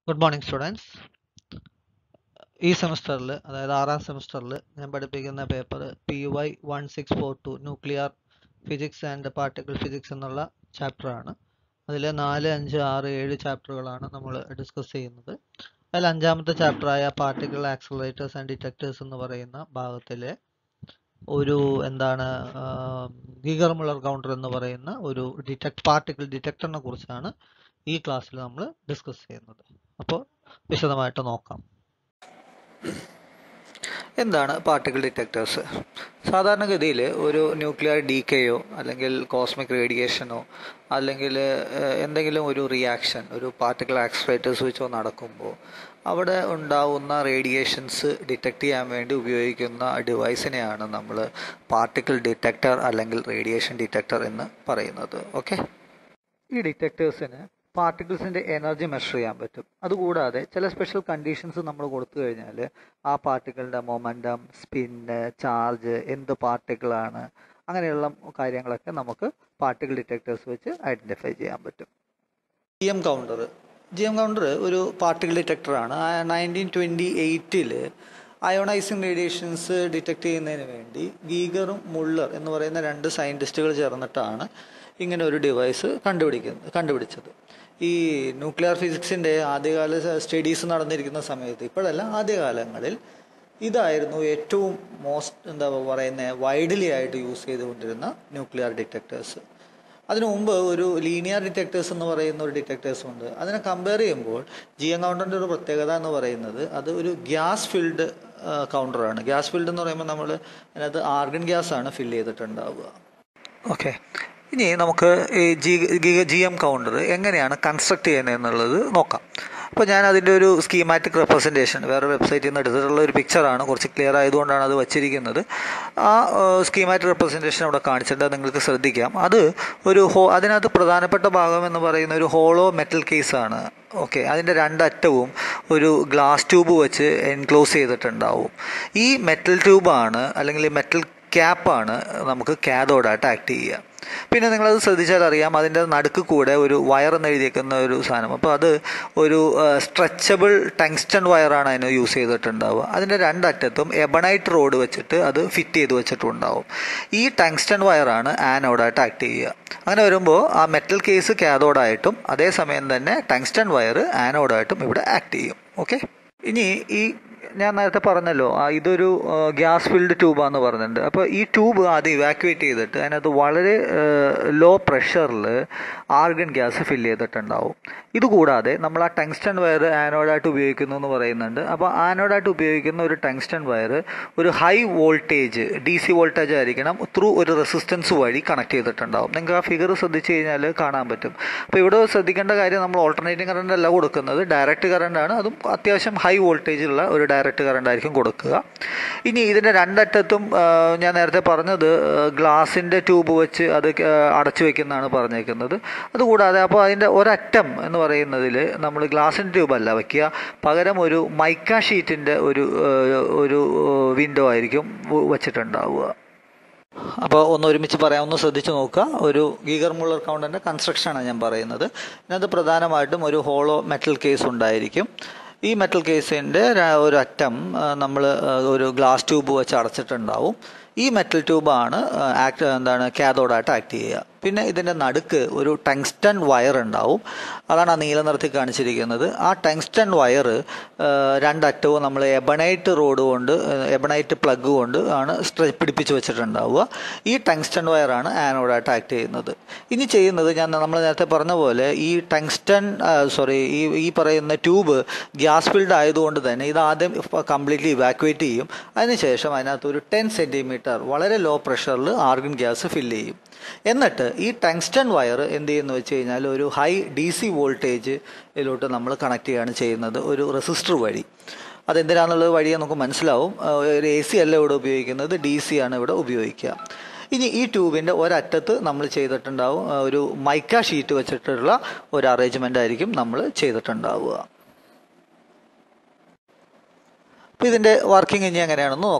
good morning students ഈ സെമസ്റ്ററിൽ അതായത് ആറാം സെമസ്റ്ററിൽ ഞാൻ പഠിപ്പിക്കുന്ന paper P Y one six four two nuclear physics and particle physics എന്നുള്ള ചാപ്റ്ററാണ് അതിൽ നാല് അഞ്ച് ആറ് ഏഴ് ചാപ്റ്ററുകളാണ് നമ്മൾ ഡിസ്കസ് ചെയ്യുന്നത് അതിൽ അഞ്ചാമത്തെ ചാപ്റ്ററായ പാർട്ടിക്കിൾ ആക്സലറേറ്റേഴ്സ് ആൻഡ് ഡിറ്റക്ടേഴ്സ് എന്ന് പറയുന്ന ഭാഗത്തിലെ ഒരു എന്താണ് ഗീഗർ മുള്ളർ കൗണ്ടർ എന്ന് പറയുന്ന ഒരു ഡിറ്റക്ട് പാർട്ടിക്കിൾ ഡിറ്റക്ടറിനെ കുറിച്ചാണ് ഈ ക്ലാസ്സിൽ നമ്മൾ ഡിസ്കസ് ചെയ്യുന്നത് അപ്പോൾ വിശദമായിട്ട് നോക്കാം എന്താണ് പാർട്ടിക്കിൾ ഡിറ്റക്ടേഴ്സ് സാധാരണഗതിയിൽ ഒരു ന്യൂക്ലിയർ ഡീക്കെയോ അല്ലെങ്കിൽ കോസ്മിക് റേഡിയേഷനോ അല്ലെങ്കിൽ എന്തെങ്കിലും ഒരു റിയാക്ഷൻ ഒരു പാർട്ടിക്കിൾ ആക്സലേറ്റേഴ്സ് വെച്ചോ നടക്കുമ്പോൾ അവിടെ ഉണ്ടാവുന്ന റേഡിയേഷൻസ് ഡിറ്റക്ട് ചെയ്യാൻ വേണ്ടി ഉപയോഗിക്കുന്ന ഡിവൈസിനെയാണ് നമ്മൾ പാർട്ടിക്കിൾ ഡിറ്റക്ടർ അല്ലെങ്കിൽ റേഡിയേഷൻ ഡിറ്റക്ടർ എന്ന് പറയുന്നത് ഓക്കെ ഈ ഡിറ്റക്ടേഴ്സിന് പാർട്ടിക്കിൾസിൻ്റെ എനർജി മെഷർ ചെയ്യാൻ പറ്റും അതുകൂടാതെ ചില സ്പെഷ്യൽ കണ്ടീഷൻസ് നമ്മൾ കൊടുത്തു കഴിഞ്ഞാൽ ആ പാർട്ടിക്കിളിൻ്റെ മൊമെൻറ്റം സ്പിന്ന് ചാർജ് എന്ത് പാർട്ടിക്കിളാണ് അങ്ങനെയുള്ള കാര്യങ്ങളൊക്കെ നമുക്ക് പാർട്ടിക്കിൾ ഡിറ്റക്ടേഴ്സ് വെച്ച് ഐഡൻറ്റിഫൈ ചെയ്യാൻ പറ്റും G M counter G M counter ഒരു പാർട്ടിക്കിൾ ഡിറ്റക്ടറാണ് നയൻറ്റീൻ ട്വൻറ്റി എയ്റ്റിൽ അയോണൈസിങ് റേഡിയേഷൻസ് ഡിറ്റക്ട് ചെയ്യുന്നതിന് വേണ്ടി ഗീഗറും മുള്ളർ എന്ന് പറയുന്ന രണ്ട് സയൻറ്റിസ്റ്റുകൾ ചേർന്നിട്ടാണ് ഇങ്ങനെ ഒരു ഡിവൈസ് കണ്ടുപിടിക്കുന്നത് കണ്ടുപിടിച്ചത് ഈ ന്യൂക്ലിയർ ഫിസിക്സിൻ്റെ ആദ്യകാല സ്റ്റഡീസ് നടന്നിരിക്കുന്ന സമയത്ത് ഇപ്പോഴല്ല ആദ്യകാലങ്ങളിൽ ഇതായിരുന്നു ഏറ്റവും മോസ്റ്റ് എന്താ പറയുന്നത് വൈഡലി ആയിട്ട് യൂസ് ചെയ്തുകൊണ്ടിരുന്ന ന്യൂക്ലിയർ ഡിറ്റക്ടേഴ്സ് അതിനു മുമ്പ് ഒരു ലീനിയർ ഡിറ്റക്ടേഴ്സ് എന്ന് പറയുന്ന ഒരു ഡിറ്റക്ടേഴ്സ് ഉണ്ട് അതിനെ കമ്പയർ ചെയ്യുമ്പോൾ ജി എം കൗണ്ടറിൻ്റെ ഒരു പ്രത്യേകത എന്ന് പറയുന്നത് അത് ഒരു ഗ്യാസ് ഫിൽഡ് കൗണ്ടറാണ് ഗ്യാസ് ഫിൽഡ് എന്ന് പറയുമ്പോൾ നമ്മൾ അതിനകത്ത് ആർഗൺ ഗ്യാസ് ആണ് ഫില്ല് ചെയ്തിട്ടുണ്ടാവുക ഓക്കെ ഇനി നമുക്ക് ഈ ജി ജി എം കൗണ്ടർ എങ്ങനെയാണ് കൺസ്ട്രക്ട് ചെയ്യുന്നത് എന്നുള്ളത് നോക്കാം അപ്പോൾ ഞാൻ അതിൻ്റെ ഒരു സ്കീമാറ്റിക് റെപ്രസെൻറ്റേഷൻ വേറെ വെബ്സൈറ്റിൽ നിന്ന് എടുത്തിട്ടുള്ള ഒരു പിക്ചറാണ് കുറച്ച് ക്ലിയർ ആയതുകൊണ്ടാണ് അത് വച്ചിരിക്കുന്നത് ആ സ്കീമാറ്റിക് റെപ്രസെൻറ്റേഷൻ അവിടെ കാണിച്ചിട്ട് നിങ്ങൾക്ക് ശ്രദ്ധിക്കാം അത് ഒരു ഹോ അതിനകത്ത് പ്രധാനപ്പെട്ട ഭാഗം എന്ന് പറയുന്ന ഒരു ഹോളോ മെറ്റൽ കേസാണ് ഓക്കെ അതിൻ്റെ രണ്ടറ്റവും ഒരു ഗ്ലാസ് ട്യൂബ് വെച്ച് എൻക്ലോസ് ചെയ്തിട്ടുണ്ടാവും ഈ മെറ്റൽ ട്യൂബാണ് അല്ലെങ്കിൽ മെറ്റൽ ക്യാപ്പാണ് നമുക്ക് കാതോഡായിട്ട് ആക്ട് ചെയ്യുക പിന്നെ നിങ്ങളത് ശ്രദ്ധിച്ചാൽ അറിയാം അതിൻ്റെ നടുക്ക് കൂടെ ഒരു വയർ എന്ന് എഴുതിയേക്കുന്ന ഒരു സാധനം അപ്പോൾ അത് ഒരു സ്ട്രെച്ചബിൾ ടങ്സ്റ്റൺ വയറാണ് അതിന് യൂസ് ചെയ്തിട്ടുണ്ടാവുക അതിൻ്റെ രണ്ടറ്റത്തും എബണൈറ്റ് റോഡ് വെച്ചിട്ട് അത് ഫിറ്റ് ചെയ്ത് വെച്ചിട്ടുണ്ടാവും ഈ ടങ്സ്റ്റൺ വയറാണ് ആനോഡായിട്ട് ആക്ട് ചെയ്യുക അങ്ങനെ വരുമ്പോൾ ആ മെറ്റൽ കേസ് കാതോഡായിട്ടും അതേസമയം തന്നെ ടങ്സ്റ്റൺ വയർ ആനോഡായിട്ടും ഇവിടെ ആക്ട് ചെയ്യും ഓക്കെ ഇനി ഈ ഞാൻ നേരത്തെ പറഞ്ഞല്ലോ ഇതൊരു ഗ്യാസ് ഫിൽഡ് ട്യൂബാന്ന് പറഞ്ഞിട്ടുണ്ട് അപ്പോൾ ഈ ട്യൂബ് ആദ്യം ഇവാക്യുവേറ്റ് ചെയ്തിട്ട് അതിനകത്ത് വളരെ ലോ പ്രഷറിൽ ആർഗൺ ഗ്യാസ് ഫില്ല് ചെയ്തിട്ടുണ്ടാവും ഇതുകൂടാതെ നമ്മൾ ആ ടങ്സ്റ്റൺ വയർ ആനോഡായിട്ട് ഉപയോഗിക്കുന്നു എന്ന് പറയുന്നുണ്ട് അപ്പോൾ ആനോഡായിട്ട് ഉപയോഗിക്കുന്ന ഒരു ടങ്സ്റ്റൺ വയർ ഒരു high voltage D C voltage ആയിരിക്കണം ത്രൂ ഒരു റെസിസ്റ്റൻസ് വഴി കണക്ട് ചെയ്തിട്ടുണ്ടാവും നിങ്ങൾക്ക് ആ ഫിഗർ ശ്രദ്ധിച്ചു കഴിഞ്ഞാൽ കാണാൻ പറ്റും അപ്പോൾ ഇവിടെ ശ്രദ്ധിക്കേണ്ട കാര്യം നമ്മൾ ഓൾട്ടർനേറ്റിംഗ് കറണ്ട് അല്ല കൊടുക്കുന്നത് ഡയറക്റ്റ് കറണ്ട് ആണ് അതും അത്യാവശ്യം ഹൈ വോൾട്ടേജുള്ള ഒരു ഡയറക്റ്റ് കറണ്ട് ആയിരിക്കും കൊടുക്കുക ഇനി ഇതിൻ്റെ രണ്ടറ്റത്തും ഞാൻ നേരത്തെ പറഞ്ഞത് ഗ്ലാസിൻ്റെ ട്യൂബ് വെച്ച് അത് അടച്ചു വെക്കുന്നതാണ് പറഞ്ഞേക്കുന്നത് അതുകൂടാതെ അപ്പോൾ അതിൻ്റെ ഒരറ്റം എന്ന് പറയുന്നതിൽ നമ്മൾ ഗ്ലാസിൻ്റെ ട്യൂബ് അല്ല വയ്ക്കുക പകരം ഒരു മൈക്ക ഷീറ്റിൻ്റെ ഒരു ഒരു വിൻഡോ ആയിരിക്കും വെച്ചിട്ടുണ്ടാവുക അപ്പോൾ ഒന്ന് ഒരുമിച്ച് പറയാം ഒന്ന് ശ്രദ്ധിച്ചു നോക്കുക ഒരു ഗീഗർ മുള്ളർ കൗണ്ടറിൻ്റെ കൺസ്ട്രക്ഷനാണ് ഞാൻ പറയുന്നത് ഇതിനകത്ത് പ്രധാനമായിട്ടും ഒരു ഹോളോ മെറ്റൽ കേസ് ഉണ്ടായിരിക്കും ഈ മെറ്റൽ കേസിൻ്റെ ഒരു അറ്റം നമ്മൾ ഒരു ഗ്ലാസ് ട്യൂബ് വെച്ച് അടച്ചിട്ടുണ്ടാവും ഈ മെറ്റൽ ട്യൂബാണ് ആക്ട് എന്താണ് കാതോഡായിട്ട് ആക്ട് ചെയ്യുക പിന്നെ ഇതിൻ്റെ നടുക്ക് ഒരു ടങ്സ്റ്റൺ വയർ ഉണ്ടാവും അതാണ് ആ നീല നിറത്തിൽ കാണിച്ചിരിക്കുന്നത് ആ ടങ്സ്റ്റൺ വയർ രണ്ടറ്റവും നമ്മൾ എബണൈറ്റ് റോഡ് കൊണ്ട് എബണൈറ്റ് പ്ലഗ് കൊണ്ട് ആണ് സ്ട്രെച്ച് പിടിപ്പിച്ച് വെച്ചിട്ടുണ്ടാവുക ഈ ടങ്സ്റ്റൺ വയറാണ് ആനോഡായിട്ട് ആക്ട് ചെയ്യുന്നത് ഇനി ചെയ്യുന്നത് ഞാൻ നമ്മൾ നേരത്തെ പറഞ്ഞ പോലെ ഈ ടങ്സ്റ്റൺ സോറി ഈ ഈ പറയുന്ന ട്യൂബ് ഗ്യാസ് ഫിൽഡ് ആയതുകൊണ്ട് തന്നെ ഇത് ആദ്യം കംപ്ലീറ്റ്ലി ഇവാക്യുവേറ്റ് ചെയ്യും അതിനുശേഷം അതിനകത്ത് ഒരു ടെൻ സെൻറ്റിമീറ്റർ വളരെ ലോ പ്രഷറിൽ ആർഗൺ ഗ്യാസ് ഫില്ല് ചെയ്യും എന്നിട്ട് ഈ ടങ്സ്റ്റൺ വയർ എന്ത് ചെയ്യുന്നു വെച്ച് കഴിഞ്ഞാൽ ഒരു ഹൈ ഡി സി വോൾട്ടേജ് ഇതിലോട്ട് നമ്മൾ കണക്ട് ചെയ്യുകയാണ് ചെയ്യുന്നത് ഒരു റെസിസ്റ്റർ വഴി അതെന്തിനാണെന്നുള്ളത് വഴി നമുക്ക് മനസ്സിലാവും ഒരു എ സി അല്ല ഇവിടെ ഉപയോഗിക്കുന്നത് ഡി സി ആണ് ഇവിടെ ഉപയോഗിക്കുക ഇനി ഈ ട്യൂബിൻ്റെ ഒരറ്റത്ത് നമ്മൾ ചെയ്തിട്ടുണ്ടാവും ഒരു മൈക്ക ഷീറ്റ് വെച്ചിട്ടുള്ള ഒരു അറേഞ്ച്മെൻ്റ് ആയിരിക്കും നമ്മൾ ചെയ്തിട്ടുണ്ടാവുക അപ്പോൾ ഇതിൻ്റെ വർക്കിംഗ് ഇനി എങ്ങനെയാണെന്ന് നോക്കാം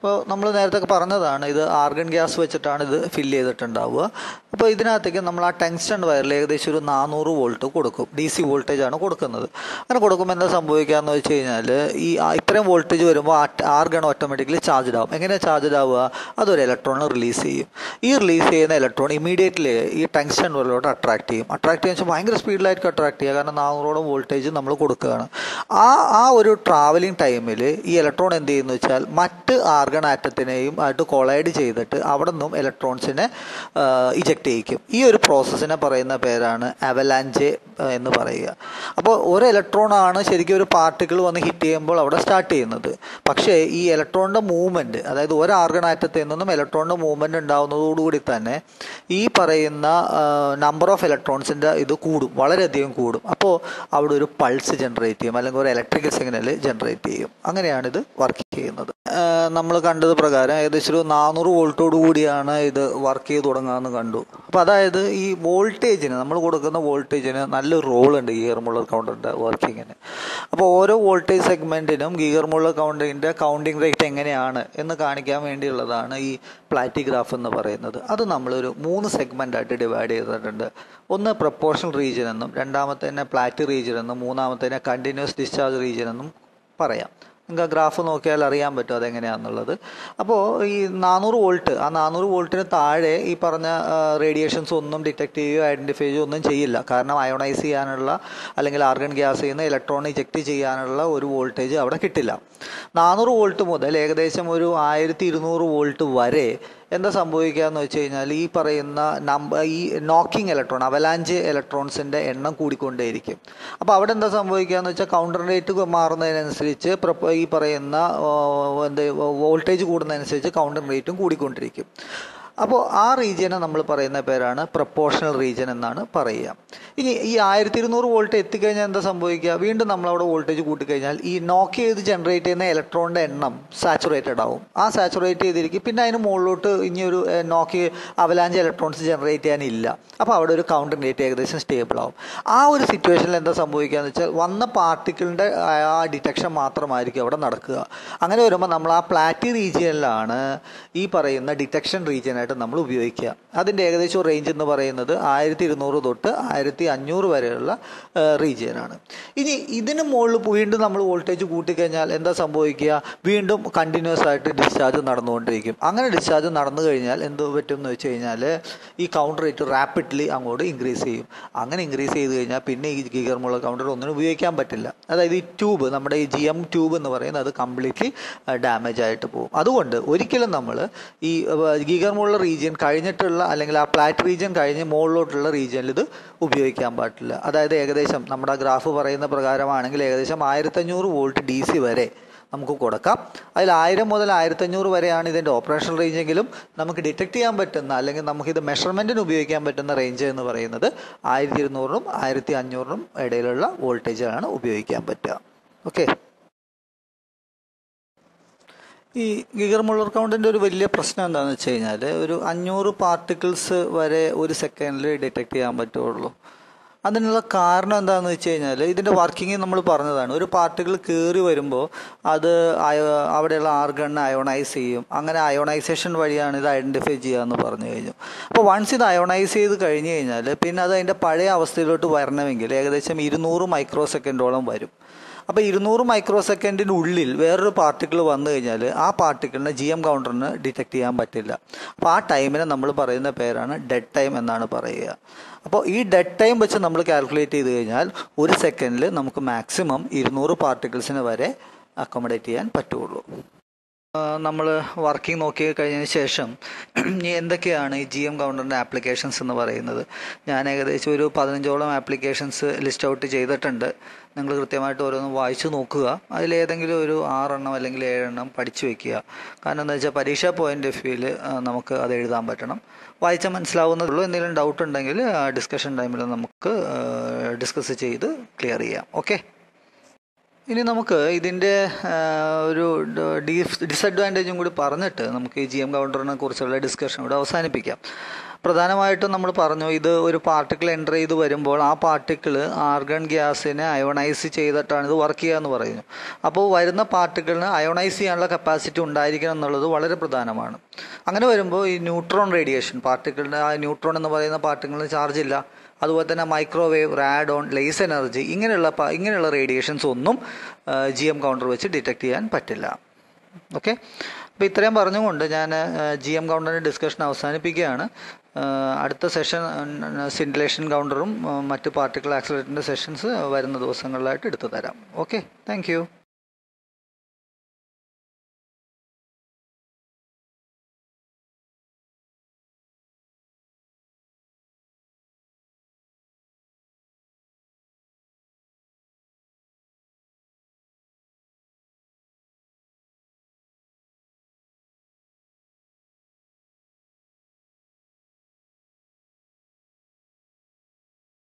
അപ്പോൾ നമ്മൾ നേരത്തെ പറഞ്ഞതാണ് ഇത് ആർഗൺ ഗ്യാസ് വെച്ചിട്ടാണ് ഇത് ഫില്ല് ചെയ്തിട്ടുണ്ടാവുക അപ്പോൾ ഇതിനകത്തേക്ക് നമ്മൾ ആ ടെങ്സ്റ്റൺ വയറിൽ ഏകദേശം ഒരു നാനൂറ് വോൾട്ട് കൊടുക്കും ഡി സി വോൾട്ടേജ് ആണ് കൊടുക്കുന്നത് അങ്ങനെ കൊടുക്കുമ്പോൾ എന്താ സംഭവിക്കാന്ന് വെച്ച് കഴിഞ്ഞാൽ ഈ ആ ഇത്രയും വോൾട്ടേജ് വരുമ്പോൾ ആർഗൺ ഓട്ടോമാറ്റിക്കലി ചാർജ്ഡ് ആവും എങ്ങനെയാണ് ചാർജ്ഡ് ആവുക അതൊരു ഇലക്ട്രോൺ റിലീസ് ചെയ്യും ഈ റിലീസ് ചെയ്യുന്ന ഇലക്ട്രോൺ ഇമീഡിയറ്റ്ലി ഈ ടെങ്സ്റ്റൺ വയറിലോട്ട് അട്രാക്ട് ചെയ്യും അട്രാക്ട് ചെയ്യുന്ന വെച്ചാൽ ഭയങ്കര സ്പീഡിലായിരിക്കും അട്രാക്ട് ചെയ്യുക കാരണം നാനൂറോളം വോൾട്ടേജ് നമ്മൾ കൊടുക്കുകയാണ് ആ ആ ഒരു ട്രാവലിംഗ് ടൈമിൽ ഈ ഇലക്ട്രോൺ എന്ത് ചെയ്യുന്നു വെച്ചാൽ മറ്റ് ആർഗൺ ആറ്റത്തിനെയും ആയിട്ട് കൊളൈഡ് ചെയ്തിട്ട് അവിടെ നിന്നും ഇലക്ട്രോൺസിനെ ഇജക്ട് ചെയ്യിക്കും ഈ ഒരു പ്രോസസ്സിനെ പറയുന്ന പേരാണ് അവലാഞ്ചെ എന്ന് പറയുക അപ്പോൾ ഒരു ഇലക്ട്രോൺ ആണ് ശരിക്കും ഒരു പാർട്ടിക്കിൾ വന്ന് ഹിറ്റ് ചെയ്യുമ്പോൾ അവിടെ സ്റ്റാർട്ട് ചെയ്യുന്നത് പക്ഷേ ഈ ഇലക്ട്രോണിൻ്റെ മൂവ്മെൻറ്റ് അതായത് ഒരു ആർഗൺ ആറ്റത്തിൽ നിന്നും ഇലക്ട്രോണിൻ്റെ മൂവ്മെൻറ്റ് ഉണ്ടാവുന്നതോടുകൂടി തന്നെ ഈ പറയുന്ന നമ്പർ ഓഫ് ഇലക്ട്രോൺസിൻ്റെ ഇത് കൂടും വളരെയധികം കൂടും അപ്പോൾ അവിടെ ഒരു പൾസ് ജനറേറ്റ് ചെയ്യും അല്ലെങ്കിൽ ഒരു ഇലക്ട്രിക്കൽ സിഗ്നൽ ജനറേറ്റ് ചെയ്യും അങ്ങനെയാണ് ഇത് വർക്ക് ചെയ്യുന്നത് നമ്മൾ കണ്ടത് പ്രകാരം ഏകദേശം ഒരു നാനൂറ് വോൾട്ടോട് കൂടിയാണ് ഇത് വർക്ക് ചെയ്ത് തുടങ്ങാമെന്ന് കണ്ടു അപ്പോൾ അതായത് ഈ വോൾട്ടേജിന് നമ്മൾ കൊടുക്കുന്ന വോൾട്ടേജിന് നല്ലൊരു റോളുണ്ട് ഗിയർ മുള്ളർ കൗണ്ടറിൻ്റെ വർക്കിങ്ങിന് അപ്പോൾ ഓരോ വോൾട്ടേജ് സെഗ്മെൻറ്റിനും ഗിയർ മുള്ളർ കൗണ്ടറിൻ്റെ കൗണ്ടിങ് റേറ്റ് എങ്ങനെയാണ് എന്ന് കാണിക്കാൻ വേണ്ടിയുള്ളതാണ് ഈ പ്ലാറ്റിഗ്രാഫ് എന്ന് പറയുന്നത് അത് നമ്മളൊരു മൂന്ന് സെഗ്മെൻ്റായിട്ട് ഡിവൈഡ് ചെയ്തിട്ടുണ്ട് ഒന്ന് പ്രപ്പോർഷണൽ റീജിയൻ എന്നും രണ്ടാമത്തേനെ പ്ലാറ്റ് റീജിയൻ എന്നും മൂന്നാമത്തേനെ കണ്ടിന്യൂസ് ഡിസ്ചാർജ് റീജിയൻ എന്നും പറയാം നിങ്ങൾക്ക് ഗ്രാഫ് നോക്കിയാൽ അറിയാൻ പറ്റും അതെങ്ങനെയാണെന്നുള്ളത് അപ്പോൾ ഈ നാനൂറ് വോൾട്ട് ആ നാനൂറ് വോൾട്ടിന് താഴെ ഈ പറഞ്ഞ റേഡിയേഷൻസ് ഒന്നും ഡിറ്റക്ട് ചെയ്യുകയോ ഐഡൻറ്റിഫൈ ചെയ്യുകയോ ഒന്നും ചെയ്യില്ല കാരണം അയോണൈസ് ചെയ്യാനുള്ള അല്ലെങ്കിൽ ആർഗൺ ഗ്യാസ് ചെയ്യുന്ന ഇലക്ട്രോൺ ഇജക്റ്റ് ചെയ്യാനുള്ള ഒരു വോൾട്ടേജ് അവിടെ കിട്ടില്ല നാനൂറ് വോൾട്ട് മുതൽ ഏകദേശം ഒരു ആയിരത്തി ഇരുന്നൂറ് വോൾട്ട് വരെ എന്താ സംഭവിക്കുക എന്ന് വെച്ച് കഴിഞ്ഞാൽ ഈ പറയുന്ന നമ്പർ ഈ നോക്കിംഗ് ഇലക്ട്രോൺ അവലാഞ്ച് ഇലക്ട്രോൺസിൻ്റെ എണ്ണം കൂടിക്കൊണ്ടേയിരിക്കും അപ്പോൾ അവിടെ എന്താ സംഭവിക്കുക എന്ന് വെച്ചാൽ കൗണ്ടർ റേറ്റ് മാറുന്നതിനനുസരിച്ച് ഈ പറയുന്ന എന്ത് വോൾട്ടേജ് കൂടുന്നതനുസരിച്ച് കൗണ്ടർ റേറ്റും കൂടിക്കൊണ്ടിരിക്കും അപ്പോൾ ആ റീജിയനെ നമ്മൾ പറയുന്ന പേരാണ് പ്രപ്പോർഷണൽ റീജിയൻ എന്നാണ് പറയുക ഇനി ഈ ആയിരത്തി ഇരുന്നൂറ് വോൾട്ട് എത്തിക്കഴിഞ്ഞാൽ എന്താ സംഭവിക്കുക വീണ്ടും നമ്മൾ അവിടെ വോൾട്ടേജ് കൂട്ടിക്കഴിഞ്ഞാൽ ഈ നോക്ക് ചെയ്ത് ജനറേറ്റ് ചെയ്യുന്ന ഇലക്ട്രോണിൻ്റെ എണ്ണം സാച്ചുറേറ്റഡ് ആവും ആ സാച്ചുറേറ്റ് ചെയ്തിരിക്കും പിന്നെ അതിന് മുകളിലോട്ട് ഇനി ഒരു നോക്കി അവലാഞ്ച് ഇലക്ട്രോൺസ് ജനറേറ്റ് ചെയ്യാനില്ല അപ്പോൾ അവിടെ ഒരു കൗണ്ടർ റേറ്റ് ഏകദേശം സ്റ്റേബിൾ ആവും ആ ഒരു സിറ്റുവേഷനിൽ എന്താ സംഭവിക്കുക എന്ന് വെച്ചാൽ വന്ന പാർട്ടിക്കിളിൻ്റെ ആ ഡിറ്റക്ഷൻ മാത്രമായിരിക്കും അവിടെ നടക്കുക അങ്ങനെ വരുമ്പോൾ നമ്മൾ ആ പ്ലാറ്റി റീജിയനിലാണ് ഈ പറയുന്ന ഡിറ്റക്ഷൻ റീജിയനായിട്ട് നമ്മൾ ഉപയോഗിക്കുക അതിൻ്റെ ഏകദേശം റേഞ്ച് എന്ന് പറയുന്നത് ആയിരത്തി ഇരുന്നൂറ് തൊട്ട് ആയിരത്തി അഞ്ഞൂറ് വരെയുള്ള റീജിയനാണ് ഇനി ഇതിന് മുകളിൽ വീണ്ടും നമ്മൾ വോൾട്ടേജ് കൂട്ടിക്കഴിഞ്ഞാൽ എന്താ സംഭവിക്കുക വീണ്ടും കണ്ടിന്യൂസ് ആയിട്ട് ഡിസ്ചാർജ് നടന്നുകൊണ്ടിരിക്കും അങ്ങനെ ഡിസ്ചാർജ് നടന്നു കഴിഞ്ഞാൽ എന്ത് പറ്റും എന്ന് വെച്ച് കഴിഞ്ഞാൽ ഈ കൗണ്ടർ റേറ്റ് റാപ്പിഡ്ലി അങ്ങോട്ട് ഇൻക്രീസ് ചെയ്യും അങ്ങനെ ഇൻക്രീസ് ചെയ്ത് കഴിഞ്ഞാൽ പിന്നെ ഈ ഗീഗർമുള്ള കൗണ്ടർ ഒന്നിനും ഉപയോഗിക്കാൻ പറ്റില്ല അതായത് ഈ ട്യൂബ് നമ്മുടെ ഈ ജി എം ട്യൂബ് എന്ന് പറയുന്നത് അത് കംപ്ലീറ്റ്ലി ഡാമേജ് ആയിട്ട് പോകും അതുകൊണ്ട് ഒരിക്കലും നമ്മൾ ഈ ഗീഗർമുള്ള റീജിയൻ കഴിഞ്ഞിട്ടുള്ള അല്ലെങ്കിൽ ആ പ്ലാറ്റ് റീജിയൻ കഴിഞ്ഞ് മുകളിലോട്ടുള്ള റീജിയനിൽ ഇത് ഉപയോഗിക്കാൻ പാടില്ല അതായത് ഏകദേശം നമ്മുടെ ഗ്രാഫ് പറയുന്ന പ്രകാരമാണെങ്കിൽ ഏകദേശം ആയിരത്തഞ്ഞൂറ് വോൾട്ട് ഡി സി വരെ നമുക്ക് കൊടുക്കാം അതിൽ ആയിരം മുതൽ ആയിരത്തഞ്ഞൂറ് വരെയാണ് ഇതിൻ്റെ ഓപ്പറേഷൻ റേഞ്ചെങ്കിലും നമുക്ക് ഡിറ്റക്ട് ചെയ്യാൻ പറ്റുന്ന അല്ലെങ്കിൽ നമുക്കിത് മെഷർമെൻറ്റിന് ഉപയോഗിക്കാൻ പറ്റുന്ന റേഞ്ച് എന്ന് പറയുന്നത് ആയിരത്തി ഇരുന്നൂറിനും ആയിരത്തി അഞ്ഞൂറിനും ഇടയിലുള്ള വോൾട്ടേജാണ് ഉപയോഗിക്കാൻ പറ്റുക ഓക്കെ ഈ ഗിഗർ മുള്ളർ കൗണ്ടിൻ്റെ ഒരു വലിയ പ്രശ്നം എന്താണെന്ന് വെച്ച് കഴിഞ്ഞാൽ ഒരു അഞ്ഞൂറ് പാർട്ടിക്കിൾസ് വരെ ഒരു സെക്കൻഡിൽ ഡിറ്റക്ട് ചെയ്യാൻ പറ്റുള്ളൂ അതിനുള്ള കാരണം എന്താണെന്ന് വെച്ച് കഴിഞ്ഞാൽ ഇതിൻ്റെ വർക്കിംഗ് നമ്മൾ പറഞ്ഞതാണ് ഒരു പാർട്ടിക്കിൾ കയറി വരുമ്പോൾ അത് അവിടെയുള്ള ആർഗണിനെ അയോണൈസ് ചെയ്യും അങ്ങനെ അയോണൈസേഷൻ വഴിയാണ് ഇത് ഐഡൻറ്റിഫൈ ചെയ്യുക എന്ന് പറഞ്ഞു കഴിഞ്ഞു അപ്പോൾ വൺസ് ഇത് അയോണൈസ് ചെയ്ത് കഴിഞ്ഞ് കഴിഞ്ഞാൽ പിന്നെ അത് അതിൻ്റെ പഴയ അവസ്ഥയിലോട്ട് വരണമെങ്കിൽ ഏകദേശം ഇരുന്നൂറ് മൈക്രോ സെക്കൻഡോളം വരും അപ്പോൾ ഇരുന്നൂറ് മൈക്രോ സെക്കൻഡിനുള്ളിൽ വേറൊരു പാർട്ടിക്കിൾ വന്നു കഴിഞ്ഞാൽ ആ പാർട്ടിക്കിളിനെ ജി എം കൗണ്ടറിന് ഡിറ്റക്ട് ചെയ്യാൻ പറ്റില്ല അപ്പോൾ ആ ടൈമിനെ നമ്മൾ പറയുന്ന പേരാണ് ഡെഡ് ടൈം എന്നാണ് പറയുക അപ്പോൾ ഈ ഡെഡ് ടൈം വെച്ച് നമ്മൾ കാൽക്കുലേറ്റ് ചെയ്ത് കഴിഞ്ഞാൽ ഒരു സെക്കൻഡിൽ നമുക്ക് മാക്സിമം ഇരുന്നൂറ് പാർട്ടിക്കിൾസിന് വരെ അക്കോമഡേറ്റ് ചെയ്യാൻ പറ്റുള്ളൂ നമ്മൾ വർക്കിംഗ് നോക്കി കഴിഞ്ഞതിന് ശേഷം ഇനി എന്തൊക്കെയാണ് ഈ ജി എം കൗണ്ടറിൻ്റെ ആപ്ലിക്കേഷൻസ് എന്ന് പറയുന്നത് ഞാൻ ഏകദേശം ഒരു പതിനഞ്ചോളം ആപ്ലിക്കേഷൻസ് ലിസ്റ്റ് ഔട്ട് ചെയ്തിട്ടുണ്ട് നിങ്ങൾ കൃത്യമായിട്ട് ഓരോന്നും വായിച്ചു നോക്കുക അതിലേതെങ്കിലും ഒരു ആറെണ്ണം അല്ലെങ്കിൽ ഏഴെണ്ണം പഠിച്ചു വെക്കുക കാരണം എന്താ വെച്ചാൽ പരീക്ഷാ പോയിന്റ് ഓഫ് വ്യൂവിൽ നമുക്ക് അത് എഴുതാൻ പറ്റണം വായിച്ചാൽ മനസ്സിലാവുന്നതുള്ളൂ എന്തെങ്കിലും ഡൗട്ട് ഉണ്ടെങ്കിൽ ഡിസ്കഷൻ ടൈമിൽ നമുക്ക് ഡിസ്കസ് ചെയ്ത് ക്ലിയർ ചെയ്യാം ഓക്കെ ഇനി നമുക്ക് ഇതിൻ്റെ ഒരു ഡിസഡ്വാൻറ്റേജും കൂടി പറഞ്ഞിട്ട് നമുക്ക് ഈ ജി എം കൗണ്ടറിനെ കുറിച്ചുള്ള ഡിസ്കഷൻ കൂടെ അവസാനിപ്പിക്കാം പ്രധാനമായിട്ടും നമ്മൾ പറഞ്ഞു ഇത് ഒരു പാർട്ടിക്കിൾ എൻ്റർ ചെയ്ത് വരുമ്പോൾ ആ പാർട്ടിക്കിൾ ആർഗൺ ഗ്യാസിനെ അയോണൈസ് ചെയ്തിട്ടാണ് ഇത് വർക്ക് ചെയ്യുക എന്ന് പറയുന്നു അപ്പോൾ വരുന്ന പാർട്ടിക്കിളിന് അയോണൈസ് ചെയ്യാനുള്ള കപ്പാസിറ്റി ഉണ്ടായിരിക്കണം എന്നുള്ളത് വളരെ പ്രധാനമാണ് അങ്ങനെ വരുമ്പോൾ ഈ ന്യൂട്രോൺ റേഡിയേഷൻ പാർട്ടിക്കിളിന് ആ ന്യൂട്രോൺ എന്ന് പറയുന്ന പാർട്ടിക്കിളിന് ചാർജ് ഇല്ല അതുപോലെ തന്നെ മൈക്രോവേവ് റാഡോൺ ലേസ് എനർജി ഇങ്ങനെയുള്ള പ- ഇങ്ങനെയുള്ള റേഡിയേഷൻസ് ഒന്നും ജി എം കൗണ്ടർ വെച്ച് ഡിറ്റക്ട് ചെയ്യാൻ പറ്റില്ല ഓക്കെ അപ്പോൾ ഇത്രയും പറഞ്ഞുകൊണ്ട് ഞാൻ ജി എം കൗണ്ടറിൻ്റെ ഡിസ്കഷൻ അവസാനിപ്പിക്കുകയാണ് ആ, അടുത്ത സെഷൻ സിൻഡിലേഷൻ കൗണ്ടറും ആ, മറ്റ് പാർട്ടിക്കിൾ ആക്സിലേറ്ററിൻ്റെ സെഷൻസ് വരുന്ന ദിവസങ്ങളിലായിട്ട് എടുത്തു തരാം ഓക്കെ താങ്ക്